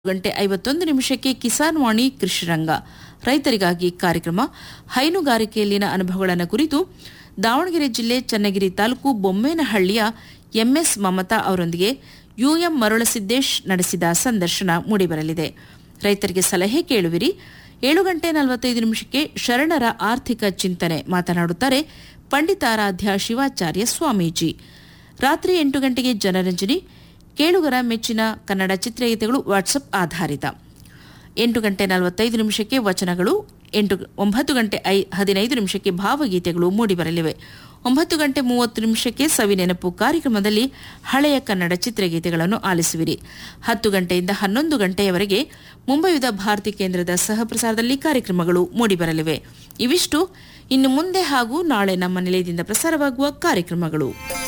ಗಂಟೆ ಐವತ್ತೊಂದು ನಿಮಿಷಕ್ಕೆ ಕಿಸಾನ್ ವಾಣಿ ಕೃಷಿರಂಗ ರೈತರಿಗಾಗಿ ಕಾರ್ಯಕ್ರಮ ಹೈನುಗಾರಿಕೆಯಲ್ಲಿನ ಅನುಭವಗಳನ್ನು ಕುರಿತು ದಾವಣಗೆರೆ ಜಿಲ್ಲೆ ಚನ್ನಗಿರಿ ತಾಲೂಕು ಬೊಮ್ಮೇನಹಳ್ಳಿಯ ಎಂಎಸ್ ಮಮತಾ ಅವರೊಂದಿಗೆ ಯುಎಂ ಮರುಳಸಿದ್ದೇಶ್ ನಡೆಸಿದ ಸಂದರ್ಶನ ಮೂಡಿಬರಲಿದೆ ರೈತರಿಗೆ ಸಲಹೆ ಕೇಳುವಿರಿ ಏಳು ಗಂಟೆ ನಲವತ್ತೈದು ನಿಮಿಷಕ್ಕೆ ಶರಣರ ಆರ್ಥಿಕ ಚಿಂತನೆ ಮಾತನಾಡುತ್ತಾರೆ ಪಂಡಿತಾರಾಧ್ಯ ಶಿವಾಚಾರ್ಯ ಸ್ವಾಮೀಜಿ ರಾತ್ರಿ ಎಂಟು ಗಂಟೆಗೆ ಜನರಂಜನಿ ಕೇಳುಗರ ಮೆಚ್ಚಿನ ಕನ್ನಡ ಚಿತ್ರಗೀತೆಗಳು ವಾಟ್ಸಪ್ ಆಧಾರಿತ ಎಂಟು ಗಂಟೆ ನಲವತ್ತೈದು ನಿಮಿಷಕ್ಕೆ ವಚನಗಳು ಎಂಟು ಒಂಬತ್ತು ಗಂಟೆ ಐ ಹದಿನೈದು ನಿಮಿಷಕ್ಕೆ ಭಾವಗೀತೆಗಳು ಮೂಡಿಬರಲಿವೆ ಒಂಬತ್ತು ಗಂಟೆ ಮೂವತ್ತು ನಿಮಿಷಕ್ಕೆ ಸವಿನೆನಪು ಕಾರ್ಯಕ್ರಮದಲ್ಲಿ ಹಳೆಯ ಕನ್ನಡ ಚಿತ್ರಗೀತೆಗಳನ್ನು ಆಲಿಸುವಿರಿ ಹತ್ತು ಗಂಟೆಯಿಂದ ಹನ್ನೊಂದು ಗಂಟೆಯವರೆಗೆ ಮುಂಬೈದ ಭಾರತಿ ಕೇಂದ್ರದ ಸಹಪ್ರಸಾರದಲ್ಲಿ ಕಾರ್ಯಕ್ರಮಗಳು ಮೂಡಿಬರಲಿವೆ ಇವಿಷ್ಟು ಇನ್ನು ಮುಂದೆ ಹಾಗೂ ನಾಳೆ ನಮ್ಮ ನಿಲಯದಿಂದ ಪ್ರಸಾರವಾಗುವ ಕಾರ್ಯಕ್ರಮಗಳು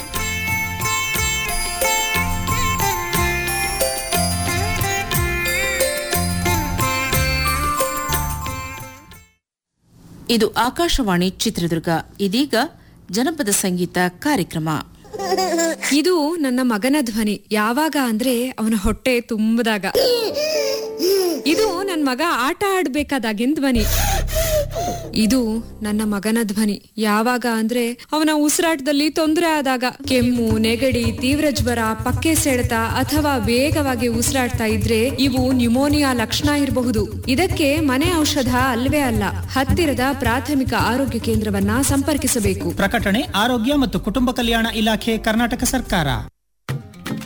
ಇದು ಆಕಾಶವಾಣಿ ಚಿತ್ರದುರ್ಗ ಇದೀಗ ಜನಪದ ಸಂಗೀತ ಕಾರ್ಯಕ್ರಮ ಇದು ನನ್ನ ಮಗನ ಧ್ವನಿ ಯಾವಾಗ ಅಂದ್ರೆ ಅವನ ಹೊಟ್ಟೆ ತುಂಬದಾಗ ಇದು ನನ್ನ ಮಗ ಆಟ ಆಡ್ಬೇಕಾದಾಗಿನ ಧ್ವನಿ ಇದು ನನ್ನ ಮಗನ ಧ್ವನಿ ಯಾವಾಗ ಅಂದ್ರೆ ಅವನ ಉಸಿರಾಟದಲ್ಲಿ ತೊಂದರೆ ಆದಾಗ ಕೆಮ್ಮು ನೆಗಡಿ ತೀವ್ರ ಜ್ವರ ಪಕ್ಕೆ ಸೆಳೆತ ಅಥವಾ ವೇಗವಾಗಿ ಉಸಿರಾಡ್ತಾ ಇದ್ರೆ ಇವು ನ್ಯುಮೋನಿಯಾ ಲಕ್ಷಣ ಇರಬಹುದು ಇದಕ್ಕೆ ಮನೆ ಔಷಧ ಅಲ್ವೇ ಅಲ್ಲ ಹತ್ತಿರದ ಪ್ರಾಥಮಿಕ ಆರೋಗ್ಯ ಕೇಂದ್ರವನ್ನ ಸಂಪರ್ಕಿಸಬೇಕು ಪ್ರಕಟಣೆ ಆರೋಗ್ಯ ಮತ್ತು ಕುಟುಂಬ ಕಲ್ಯಾಣ ಇಲಾಖೆ ಕರ್ನಾಟಕ ಸರ್ಕಾರ